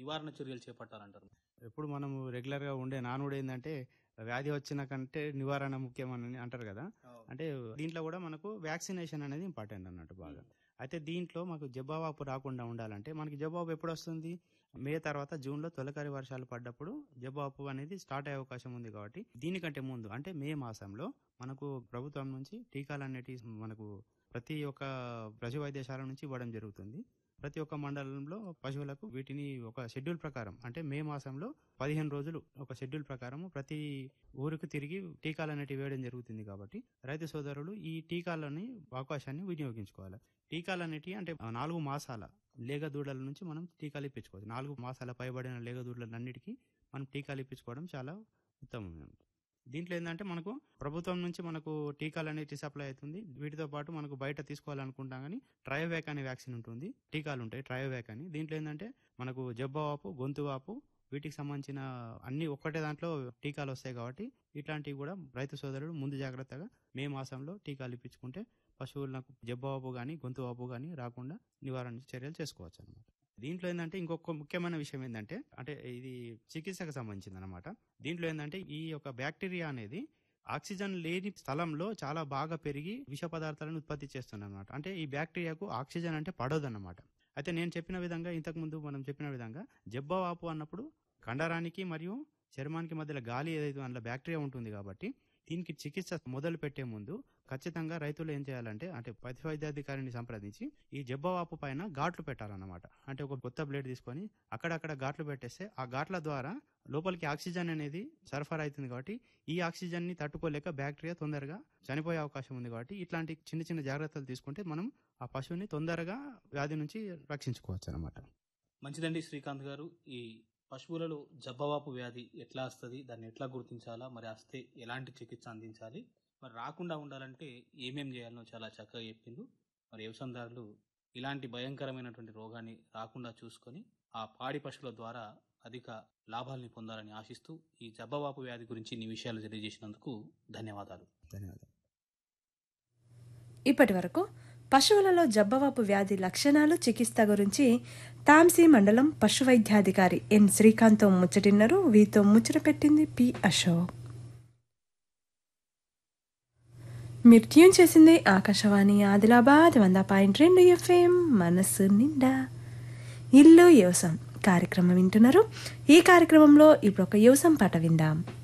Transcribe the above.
నివారణ చర్యలు చేపట్టాలంటారు ఎప్పుడు మనము రెగ్యులర్గా ఉండే నానుడు ఏంటంటే వ్యాధి వచ్చిన కంటే నివారణ ముఖ్యమని అంటారు కదా అంటే దీంట్లో కూడా మనకు వ్యాక్సినేషన్ అనేది ఇంపార్టెంట్ అన్నట్టు బాగా అయితే దీంట్లో మాకు జబ్బావాపు రాకుండా ఉండాలంటే మనకి జబ్బాపు ఎప్పుడు వస్తుంది మే తర్వాత జూన్లో తొలకరి వర్షాలు పడ్డప్పుడు జబ్బాపు అనేది స్టార్ట్ అయ్యే అవకాశం ఉంది కాబట్టి దీనికంటే ముందు అంటే మే మాసంలో మనకు ప్రభుత్వం నుంచి టీకాలు అనేటివి మనకు ప్రతి ఒక్క పశు వైద్యశాల నుంచి ఇవ్వడం జరుగుతుంది ప్రతి ఒక్క మండలంలో పశువులకు వీటిని ఒక షెడ్యూల్ ప్రకారం అంటే మే మాసంలో పదిహేను రోజులు ఒక షెడ్యూల్ ప్రకారం ప్రతి ఊరికి తిరిగి టీకాలు అనేటివి వేయడం జరుగుతుంది కాబట్టి రైతు సోదరులు ఈ టీకాలని అవకాశాన్ని వినియోగించుకోవాలి టీకాలు అనేటివి అంటే నాలుగు మాసాల లేగ దూడల నుంచి మనం టీకాలు ఇప్పించుకోవచ్చు నాలుగు మాసాల పైబడిన లేగ దూడలన్నిటికీ మనం టీకాలు ఇప్పించుకోవడం చాలా ఉత్తమం దీంట్లో ఏంటంటే మనకు ప్రభుత్వం నుంచి మనకు టీకాలు అనేవి సప్లై అవుతుంది వీటితో పాటు మనకు బయట తీసుకోవాలనుకుంటాం కానీ ట్రయోవ్యాక్ అనే వ్యాక్సిన్ ఉంటుంది టీకాలు ఉంటాయి ట్రయోవ్యాక్ అని దీంట్లో ఏంటంటే మనకు జబ్బ వాపు గొంతు వాపు వీటికి సంబంధించిన అన్ని ఒక్కటే దాంట్లో టీకాలు వస్తాయి కాబట్టి ఇట్లాంటివి కూడా రైతు సోదరుడు ముందు జాగ్రత్తగా మే మాసంలో టీకాలు ఇప్పించుకుంటే పశువులకు జబ్బవాపు కానీ గొంతు వాపు కానీ రాకుండా నివారణ చర్యలు చేసుకోవచ్చు అనమాట దీంట్లో ఏంటంటే ఇంకొక ముఖ్యమైన విషయం ఏంటంటే అంటే ఇది చికిత్సకు సంబంధించింది అనమాట దీంట్లో ఏంటంటే ఈ యొక్క బ్యాక్టీరియా అనేది ఆక్సిజన్ లేని స్థలంలో చాలా బాగా పెరిగి విష పదార్థాలను ఉత్పత్తి చేస్తుంది అనమాట అంటే ఈ బ్యాక్టీరియాకు ఆక్సిజన్ అంటే పడదు అనమాట అయితే నేను చెప్పిన విధంగా ఇంతకు ముందు మనం చెప్పిన విధంగా జబ్బవాపు అన్నప్పుడు కండరానికి మరియు చర్మానికి మధ్యలో గాలి ఏదైతే అందులో బ్యాక్టీరియా ఉంటుంది కాబట్టి దీనికి చికిత్స మొదలు పెట్టే ముందు ఖచ్చితంగా రైతులు ఏం చేయాలంటే అంటే పశు వైద్యాధికారిని సంప్రదించి ఈ జబ్బవాపు పైన ఘాట్లు పెట్టాలన్నమాట అంటే ఒక కొత్త బ్లేడ్ తీసుకొని అక్కడక్కడ ఘాట్లు పెట్టేస్తే ఆ ఘాట్ల ద్వారా లోపలికి ఆక్సిజన్ అనేది సరఫరా అవుతుంది కాబట్టి ఈ ఆక్సిజన్ ని తట్టుకోలేక బ్యాక్టీరియా తొందరగా చనిపోయే అవకాశం ఉంది కాబట్టి ఇట్లాంటి చిన్న చిన్న జాగ్రత్తలు తీసుకుంటే మనం ఆ పశువుని తొందరగా వ్యాధి నుంచి రక్షించుకోవచ్చు అనమాట మంచిదండి శ్రీకాంత్ గారు ఈ పశువులలో జబ్బవాపు వ్యాధి ఎట్లా వస్తుంది దాన్ని ఎట్లా గుర్తించాలా మరి వస్తే ఎలాంటి చికిత్స అందించాలి మరి రాకుండా ఉండాలంటే ఏమేం చేయాలనో చాలా చక్కగా చెప్పిండు మరి వ్యవసాయదారులు ఇలాంటి భయంకరమైనటువంటి రోగాన్ని రాకుండా చూసుకొని ఆ పాడి పశువుల ద్వారా అధిక లాభాల్ని పొందాలని ఆశిస్తూ ఈ జబ్బవాపు వ్యాధి గురించి నీ విషయాలు తెలియజేసినందుకు ధన్యవాదాలు ధన్యవాదాలు ఇప్పటి వరకు పశువులలో జబ్బవాపు వ్యాధి లక్షణాలు చికిత్స గురించి తాంసీ మండలం పశు వైద్యాధికారి ఎన్ శ్రీకాంత్తో ముచ్చటిన్నారు వీతో ముచ్చట పెట్టింది పి అశోక్ మీరు ట్యూన్ చేసింది ఆకాశవాణి ఆదిలాబాద్ వంద పాయింట్ రెండు ఎఫ్ఎం మనస్సు నిండా ఇల్లు యోసం కార్యక్రమం వింటున్నారు ఈ కార్యక్రమంలో ఇప్పుడు ఒక యోసం పాట విందాం